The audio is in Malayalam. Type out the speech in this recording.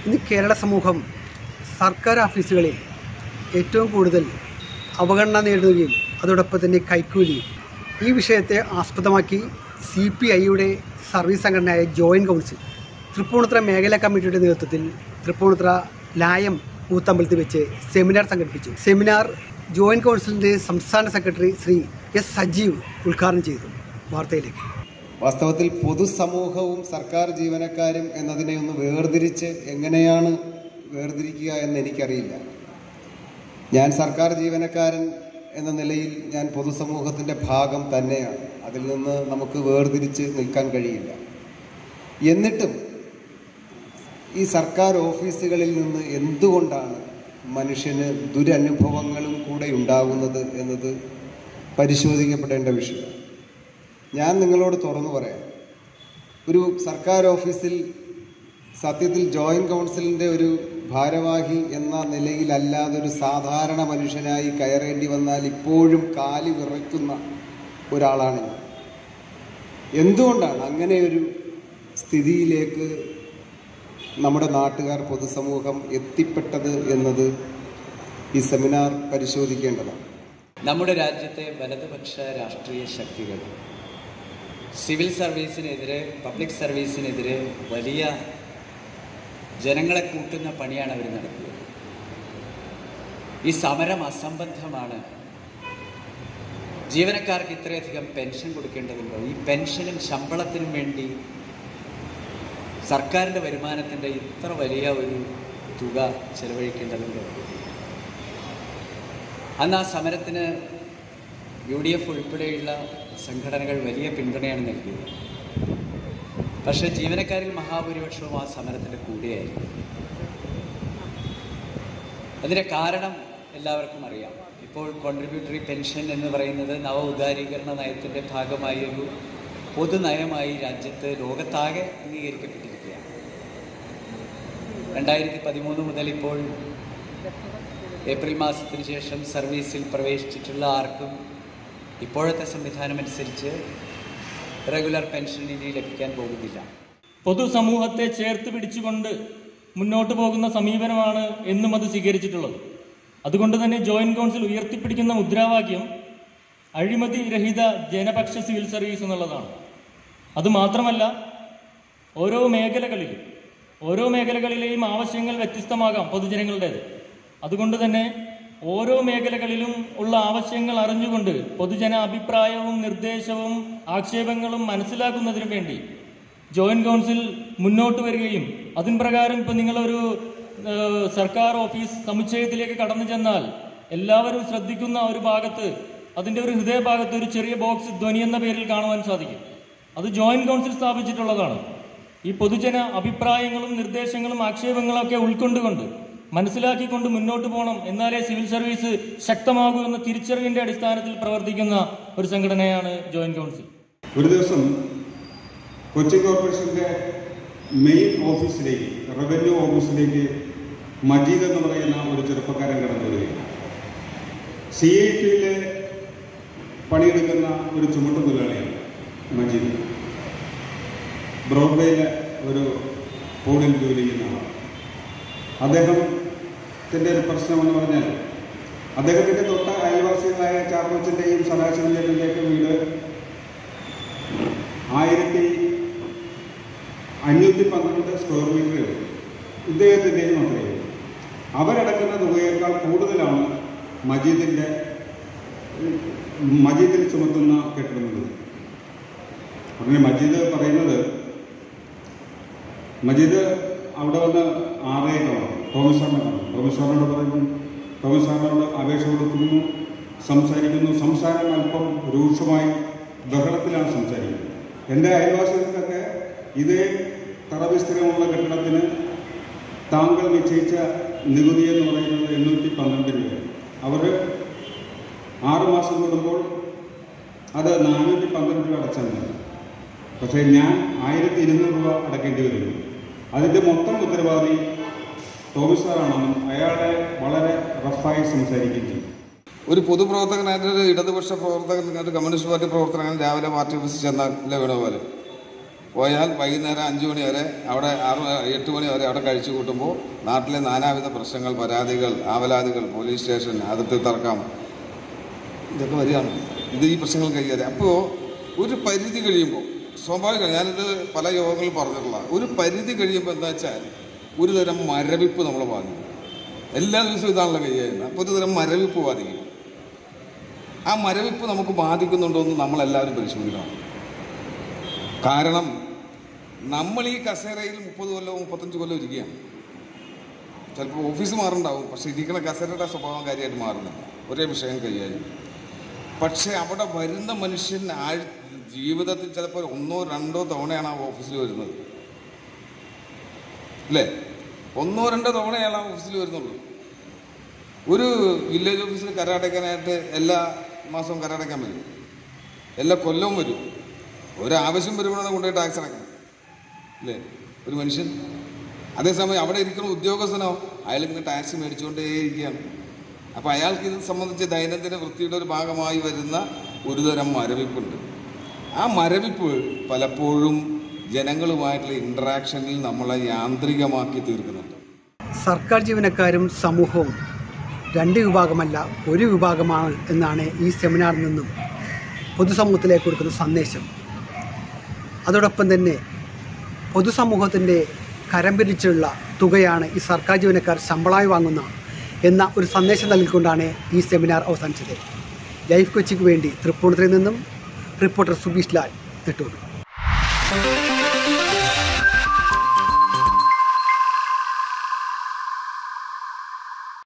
ഇന്ന് കേരള സമൂഹം സർക്കാർ ഓഫീസുകളിൽ ഏറ്റവും കൂടുതൽ അവഗണന നേരിടുകയും അതോടൊപ്പം തന്നെ കൈക്കൂലി ഈ വിഷയത്തെ ആസ്പദമാക്കി സി പി ഐയുടെ സർവീസ് സംഘടനയായ ജോയിൻറ്റ് കൗൺസിൽ തൃപ്പൂണിത്തുറ മേഖലാ കമ്മിറ്റിയുടെ നേതൃത്വത്തിൽ തൃപ്പൂണിത്തുറ ലായം കൂത്തമ്പലത്തിൽ വെച്ച് സെമിനാർ സംഘടിപ്പിച്ചു സെമിനാർ ജോയിൻറ്റ് കൗൺസിലിൻ്റെ സംസ്ഥാന സെക്രട്ടറി ശ്രീ എസ് സജീവ് ഉദ്ഘാടനം ചെയ്തു വാർത്തയിലേക്ക് വാസ്തവത്തിൽ പൊതുസമൂഹവും സർക്കാർ ജീവനക്കാരും എന്നതിനെ ഒന്ന് വേർതിരിച്ച് എങ്ങനെയാണ് വേർതിരിക്കുക എന്ന് എനിക്കറിയില്ല ഞാൻ സർക്കാർ ജീവനക്കാരൻ എന്ന നിലയിൽ ഞാൻ പൊതുസമൂഹത്തിൻ്റെ ഭാഗം തന്നെയാണ് അതിൽ നിന്ന് നമുക്ക് വേർതിരിച്ച് നിൽക്കാൻ കഴിയില്ല എന്നിട്ടും ഈ സർക്കാർ ഓഫീസുകളിൽ നിന്ന് എന്തുകൊണ്ടാണ് മനുഷ്യന് ദുരനുഭവങ്ങളും കൂടെ ഉണ്ടാകുന്നത് എന്നത് പരിശോധിക്കപ്പെടേണ്ട വിഷയം ഞാൻ നിങ്ങളോട് തുറന്നു പറയാം ഒരു സർക്കാർ ഓഫീസിൽ സത്യത്തിൽ ജോയിൻറ്റ് കൗൺസിലിൻ്റെ ഒരു ഭാരവാഹി എന്ന നിലയിലല്ലാതെ ഒരു സാധാരണ മനുഷ്യനായി കയറേണ്ടി വന്നാൽ ഇപ്പോഴും കാലി വിറയ്ക്കുന്ന ഒരാളാണ് ഞാൻ എന്തുകൊണ്ടാണ് അങ്ങനെ ഒരു സ്ഥിതിയിലേക്ക് നമ്മുടെ നാട്ടുകാർ പൊതുസമൂഹം എത്തിപ്പെട്ടത് എന്നത് ഈ സെമിനാർ പരിശോധിക്കേണ്ടതാണ് നമ്മുടെ രാജ്യത്തെ വലതുപക്ഷ രാഷ്ട്രീയ ശക്തികൾ സിവിൽ സർവീസിനെതിരെ പബ്ലിക് സർവീസിനെതിരെ വലിയ ജനങ്ങളെ കൂട്ടുന്ന പണിയാണ് അവർ നടത്തിയത് ഈ സമരം അസംബന്ധമാണ് ജീവനക്കാർക്ക് ഇത്രയധികം പെൻഷൻ കൊടുക്കേണ്ടതുണ്ടോ ഈ പെൻഷനും ശമ്പളത്തിനും വേണ്ടി സർക്കാരിൻ്റെ വരുമാനത്തിൻ്റെ ഇത്ര വലിയ ഒരു തുക ചെലവഴിക്കേണ്ടതുണ്ടോ അന്ന് ആ സമരത്തിന് യു ഡി എഫ് ഉൾപ്പെടെയുള്ള സംഘടനകൾ വലിയ പിന്തുണയാണ് നൽകിയത് പക്ഷേ ജീവനക്കാരിൽ മഹാഭൂരിപക്ഷവും ആ സമരത്തിൻ്റെ കൂടെയായിരുന്നു അതിൻ്റെ കാരണം എല്ലാവർക്കും അറിയാം ഇപ്പോൾ കോൺട്രിബ്യൂട്ടറി പെൻഷൻ എന്ന് പറയുന്നത് നവ ഉദാരീകരണ നയത്തിൻ്റെ ഭാഗമായി ഒരു പൊതുനയമായി രാജ്യത്ത് ലോകത്താകെ അംഗീകരിക്കപ്പെട്ടിരിക്കുകയാണ് രണ്ടായിരത്തി പതിമൂന്ന് മുതൽ ഇപ്പോൾ ഏപ്രിൽ മാസത്തിന് ശേഷം സർവീസിൽ പ്രവേശിച്ചിട്ടുള്ള ആർക്കും ഇപ്പോഴത്തെ സംവിധാനം അനുസരിച്ച് റെഗുലർ പെൻഷൻ ഇനി ലഭിക്കാൻ പോകുന്നില്ല പൊതുസമൂഹത്തെ ചേർത്ത് പിടിച്ചുകൊണ്ട് മുന്നോട്ട് പോകുന്ന സമീപനമാണ് എന്നും അത് സ്വീകരിച്ചിട്ടുള്ളത് അതുകൊണ്ട് തന്നെ ജോയിന്റ് കൗൺസിൽ ഉയർത്തിപ്പിടിക്കുന്ന മുദ്രാവാക്യം അഴിമതി രഹിത ജനപക്ഷ സിവിൽ സർവീസ് എന്നുള്ളതാണ് അതുമാത്രമല്ല ഓരോ മേഖലകളിലും ഓരോ മേഖലകളിലെയും ആവശ്യങ്ങൾ വ്യത്യസ്തമാകാം പൊതുജനങ്ങളുടേത് അതുകൊണ്ട് തന്നെ ഓരോ മേഖലകളിലും ഉള്ള ആവശ്യങ്ങൾ അറിഞ്ഞുകൊണ്ട് പൊതുജന അഭിപ്രായവും നിർദ്ദേശവും ആക്ഷേപങ്ങളും മനസ്സിലാക്കുന്നതിനു വേണ്ടി ജോയിന്റ് കൗൺസിൽ മുന്നോട്ട് വരികയും അതിൻ പ്രകാരം ഇപ്പം നിങ്ങളൊരു ഏഹ്, സർക്കാർ ഓഫീസ് സമുച്ചയത്തിലേക്ക് കടന്നു ചെന്നാൽ എല്ലാവരും ശ്രദ്ധിക്കുന്ന ഒരു ഭാഗത്ത് അതിൻ്റെ ഒരു ഹൃദയഭാഗത്ത് ഒരു ചെറിയ ബോക്സ് ധ്വനി എന്ന പേരിൽ കാണുവാൻ സാധിക്കും അത് ജോയിന്റ് കൗൺസിൽ സ്ഥാപിച്ചിട്ടുള്ളതാണ് ഈ പൊതുജന അഭിപ്രായങ്ങളും നിർദ്ദേശങ്ങളും ആക്ഷേപങ്ങളും ഒക്കെ ഉൾക്കൊണ്ടുകൊണ്ട് മനസ്സിലാക്കിക്കൊണ്ട് മുന്നോട്ട് പോകണം എന്നാലേ സിവിൽ സർവീസ് ശക്തമാകൂ എന്ന തിരിച്ചറിവിന്റെ അടിസ്ഥാനത്തിൽ പ്രവർത്തിക്കുന്ന ഒരു സംഘടനയാണ് ജോയിന്റ് കൗൺസിൽ ഒരു ദിവസം കൊച്ചി കോർപ്പറേഷന്റെ മെയിൻ ഓഫീസിലേക്ക് റവന്യൂ ഓഫീസിലേക്ക് മജീദ് എന്ന് പറയുന്ന ഒരു ചെറുപ്പക്കാരൻ കടന്നു വരികയാണ് സി ഐ ടിയിലെ പണിയെടുക്കുന്ന ഒരു ചുമട്ട് തൊഴിലാളിയാണ് മജീദ് ബ്രോഡ്വേയിലെ ഒരു ഹോളിൽ ജോലി ചെയ്യുന്ന ആളാണ് അദ്ദേഹത്തിൻ്റെ ഒരു പ്രശ്നമെന്ന് പറഞ്ഞാൽ അദ്ദേഹത്തിൻ്റെ തൊട്ട അയൽവാസികളായ ചാക്കോച്ചിൻ്റെയും സദാശിവൻ്റെയൊക്കെ വീട് ആയിരത്തി അഞ്ഞൂറ്റി പന്ത്രണ്ട് സ്ക്വയർ മീറ്റർ ഇദ്ദേഹത്തിൻ്റെയും മാത്രമേ ഉള്ളൂ. അവരടക്കുന്ന തുകയേക്കാൾ കൂടുതലാണ് മജീദിൻ്റെ മജീദിൽ ചുമത്തുന്ന കെട്ടിടങ്ങൾ അങ്ങനെ മജീദ് പറയുന്നത് മജീദ് അവിടെ വന്ന് ആറേ കാണും ടോമി സാറിനെ കാണും ടോമി സാറിനോട് പറയുന്നു ടോമി സാറിനോട് അപേക്ഷ കൊടുക്കുന്നു സംസാരിക്കുന്നു സംസാരം അല്പം രൂക്ഷമായി ബഹളത്തിലാണ് സംസാരിക്കുന്നത് എൻ്റെ അയൽവാസികൾക്കൊക്കെ ഇതേ തറവിസ്തരമുള്ള കെട്ടിടത്തിന് താങ്കൾ നിശ്ചയിച്ച നികുതി എന്ന് പറയുന്നത് എണ്ണൂറ്റി പന്ത്രണ്ട് രൂപയാണ് അവർ ആറ് മാസം കൂടുമ്പോൾ അത് നാനൂറ്റി പന്ത്രണ്ട് രൂപ അടച്ചാൽ മതി പക്ഷേ ഞാൻ ആയിരത്തി ഇരുന്നൂറ് രൂപ അടക്കേണ്ടി വരുന്നു അതിൻ്റെ മൊത്തം ഉത്തരവാദി ടോമി സാറാണെന്നും അയാളെ വളരെ റഫായി സംസാരിക്കുകയും ചെയ്തു ഒരു പൊതുപ്രവർത്തകനായിട്ട് ഒരു ഇടതുപക്ഷ പ്രവർത്തകൻ ഒരു കമ്മ്യൂണിസ്റ്റ് പാർട്ടി പ്രവർത്തകൻ രാവിലെ പാർട്ടി ഓഫീസിൽ ചെന്നാൽ ഇല്ല വീണ പോലെ പോയാൽ വൈകുന്നേരം അഞ്ച് മണി വരെ അവിടെ ആറ് എട്ട് മണി വരെ അവിടെ കഴിച്ചു കൂട്ടുമ്പോൾ നാട്ടിലെ നാനാവിധ പ്രശ്നങ്ങൾ പരാതികൾ ആവലാതികൾ പോലീസ് സ്റ്റേഷൻ അതിർത്തി തർക്കം ഇതൊക്കെ വരികയാണ് ഇത് ഈ പ്രശ്നങ്ങൾ കൈകാര്യം അപ്പോൾ ഒരു പരിധി കഴിയുമ്പോൾ സ്വാഭാവികം ഞാനിത് പല യോഗങ്ങളിൽ പറഞ്ഞിട്ടുള്ള ഒരു പരിധി കഴിയുമ്പോൾ എന്താ വെച്ചാൽ ഒരു തരം മരവിപ്പ് നമ്മളെ ബാധിക്കും എല്ലാ ദിവസവും ഇതാണല്ലോ കൈകാര്യം അപ്പോൾ ഒരു തരം മരവിപ്പ് ബാധിക്കും ആ മരവിപ്പ് നമുക്ക് ബാധിക്കുന്നുണ്ടോ എന്ന് നമ്മളെല്ലാവരും പരിശോധിക്കണം കാരണം നമ്മൾ ഈ കസേരയിൽ മുപ്പത് കൊല്ലവും മുപ്പത്തഞ്ച് കൊല്ലം ഇരിക്കുകയാണ് ചിലപ്പോൾ ഓഫീസ് മാറുണ്ടാവും പക്ഷെ ഇരിക്കുന്ന കസേരയുടെ സ്വഭാവം കാര്യമായിട്ട് മാറുന്നില്ല ഒരേ വിഷയം കൈകാര്യം പക്ഷെ അവിടെ വരുന്ന മനുഷ്യൻ ആഴ് ജീവിതത്തിൽ ചിലപ്പോൾ ഒന്നോ രണ്ടോ തവണയാണ് ആ ഓഫീസിൽ വരുന്നത് അല്ലേ ഒന്നോ രണ്ടോ തവണയാണ് ആ ഓഫീസിൽ വരുന്നുള്ളൂ ഒരു വില്ലേജ് ഓഫീസിൽ കരടയ്ക്കാനായിട്ട് എല്ലാ മാസവും കരടയ്ക്കാൻ വരും എല്ലാ കൊല്ലവും വരും ഒരാവശ്യം വരുമ്പോഴാണ് കൊണ്ടുപോയി ടാക്സ് അടക്കണം അല്ലേ ഒരു മനുഷ്യൻ അതേസമയം അവിടെ ഇരിക്കുന്ന ഉദ്യോഗസ്ഥനോ അയാൾ ഇങ്ങനെ ടാക്സ് മേടിച്ചുകൊണ്ടേയിരിക്കുകയാണ് അപ്പോൾ അയാൾക്ക് ഇത് സംബന്ധിച്ച് ദൈനംദിന വൃത്തിയുടെ ഒരു ഭാഗമായി വരുന്ന ഒരുതരം മരവിപ്പുണ്ട് ആ മരവിപ്പ് പലപ്പോഴും ജനങ്ങളുമായിട്ടുള്ള ഇൻട്രാക്ഷനിൽ നമ്മളെ യാന്ത്രികമാക്കി തീർക്കുന്നുണ്ട് സർക്കാർ ജീവനക്കാരും സമൂഹവും രണ്ട് വിഭാഗമല്ല ഒരു വിഭാഗമാണ് എന്നാണ് ഈ സെമിനാറിൽ നിന്നും പൊതുസമൂഹത്തിലേക്ക് കൊടുക്കുന്ന സന്ദേശം അതോടൊപ്പം തന്നെ പൊതുസമൂഹത്തിൻ്റെ കരം പിരിച്ചുള്ള തുകയാണ് ഈ സർക്കാർ ജീവനക്കാർ ശമ്പളമായി വാങ്ങുന്ന എന്ന ഒരു സന്ദേശം നൽകിക്കൊണ്ടാണ് ഈ സെമിനാർ അവസാനിച്ചത് ലൈഫ് കൊച്ചിക്ക് വേണ്ടി തൃപ്പൂണിത്തുറയിൽ നിന്നും റിപ്പോർട്ടർ സുബീഷ് ലാൽ നെട്ടൂർ